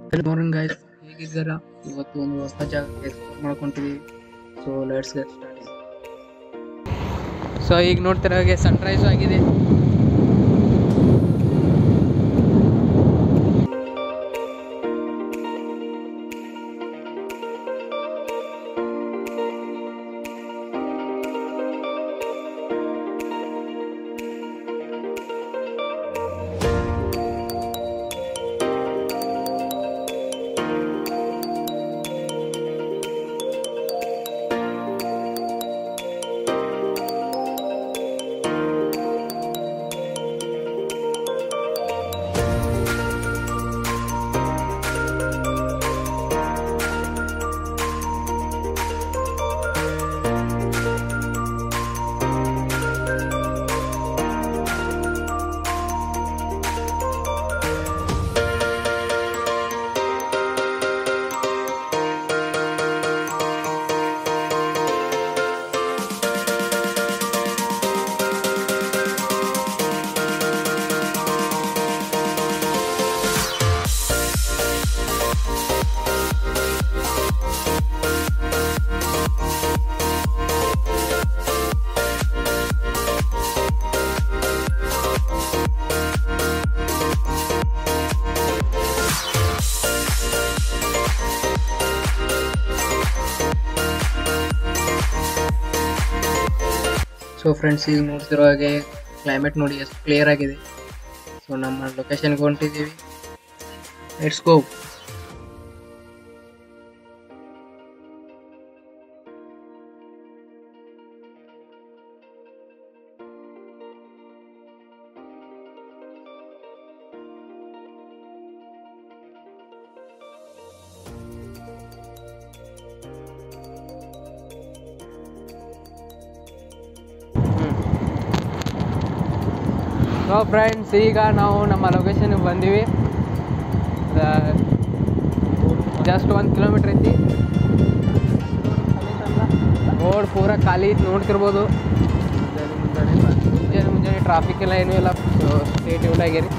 hello morning guys ಹೇಗಿದ್ದೀರಾ ಇವತ್ತು ಒಂದು ಹೊಸ ಜಾಗಕ್ಕೆ ಎಕ್ಸ್ಪ್ಲೋರ್ ಮಾಡ್ಕೊಂತೀವಿ so let's get start so ಈಗ ನೋಡ್ತಿರೋ ಹಾಗೆ ಸನ್ರೈಸ್ ಆಗಿದೆ ಸೊ ಫ್ರೆಂಡ್ಸ್ ಈಗ ನೋಡ್ತಿರೋ ಹಾಗೆ ಕ್ಲೈಮೇಟ್ ನೋಡಿ ಎಷ್ಟು ಕ್ಲಿಯರ್ ಆಗಿದೆ ಸೊ ನಮ್ಮ ಲೊಕೇಶನ್ಗೆ ಹೊಂಟಿದ್ದೀವಿ ಲೆಟ್ಸ್ ಗೋ ಸೊ ಫ್ರೆಂಡ್ಸ್ ಈಗ ನಾವು ನಮ್ಮ ಲೊಕೇಶನ್ಗೆ ಬಂದೀವಿ ಜಸ್ಟ್ ಒಂದು ಕಿಲೋಮೀಟ್ರ್ ಐತಿ ರೋಡ್ ಪೂರ ಖಾಲಿ ಐತಿ ನೋಡ್ತಿರ್ಬೋದು ಮುಂಜಾನೆ ಮುಂಜಾನೆ ಟ್ರಾಫಿಕ್ ಎಲ್ಲ ಏನೂ ಇಲ್ಲ ಸೊ ಸ್ಟೇಟ್ ಆಗಿರಿ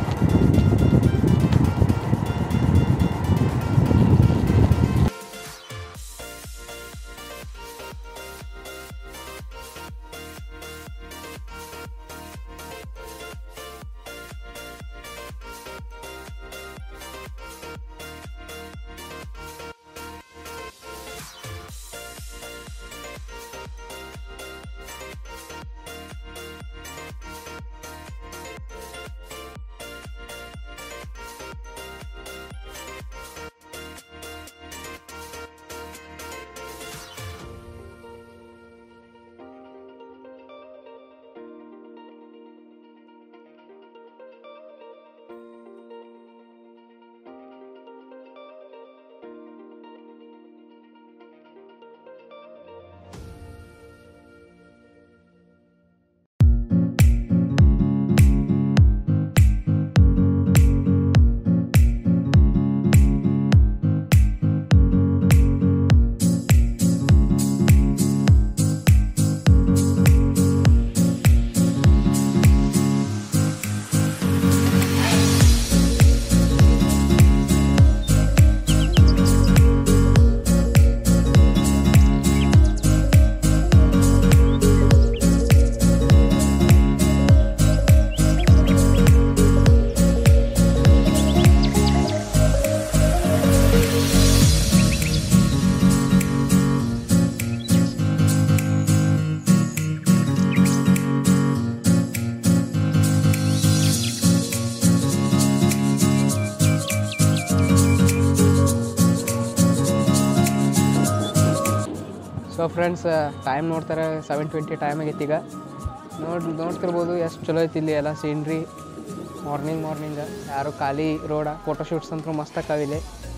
ಸೊ ಫ್ರೆಂಡ್ಸ್ ಟೈಮ್ ನೋಡ್ತಾರೆ ಸೆವೆನ್ ಟ್ವೆಂಟಿ ಟೈಮ್ ಆಗೈತಿ ಈಗ ನೋಡಿ ನೋಡ್ತಿರ್ಬೋದು ಎಷ್ಟು ಚಲೋ ಐತಿ ಇಲ್ಲಿ ಎಲ್ಲ ಸೀನ್ರಿ ಮಾರ್ನಿಂಗ್ ಮಾರ್ನಿಂಗ್ ಯಾರು ಖಾಲಿ ರೋಡ ಫೋಟೋ ಶೂಟ್ಸ್ ಅಂತೂ ಮಸ್ತ್ ಆಕಾವಿಲ್ಲಿ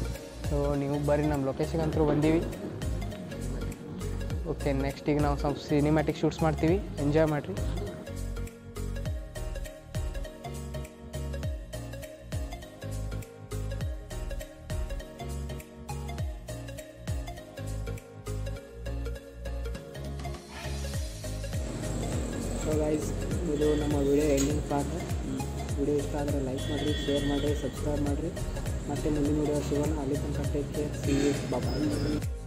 ಸೊ ನೀವು ಬರ್ರಿ ನಮ್ಮ ಲೊಕೇಶನ್ ಅಂತೂ ಬಂದೀವಿ ಓಕೆ ನೆಕ್ಸ್ಟ್ ಈಗ ನಾವು ಸ್ವಲ್ಪ ಸಿನಿಮ್ಯಾಟಿಕ್ ಶೂಟ್ಸ್ ಮಾಡ್ತೀವಿ ಎಂಜಾಯ್ ಮಾಡಿರಿ ಸೊ ಗೈಸ್ ಇದು ನಮ್ಮ ವಿಡಿಯೋ ಎಂಡಿಂಗ್ ಪಾರ್ಟ್ ವಿಡಿಯೋ ಇಷ್ಟ ಆದರೆ ಲೈಕ್ ಮಾಡಿರಿ ಶೇರ್ ಮಾಡಿರಿ ಸಬ್ಸ್ಕ್ರೈಬ್ ಮಾಡಿರಿ ಮತ್ತೆ ಮುಂದಿನ ವಿಡಿಯೋ ಸಿಗೋಣ ಅಲ್ಲಿ ತನಕ take care see you Baba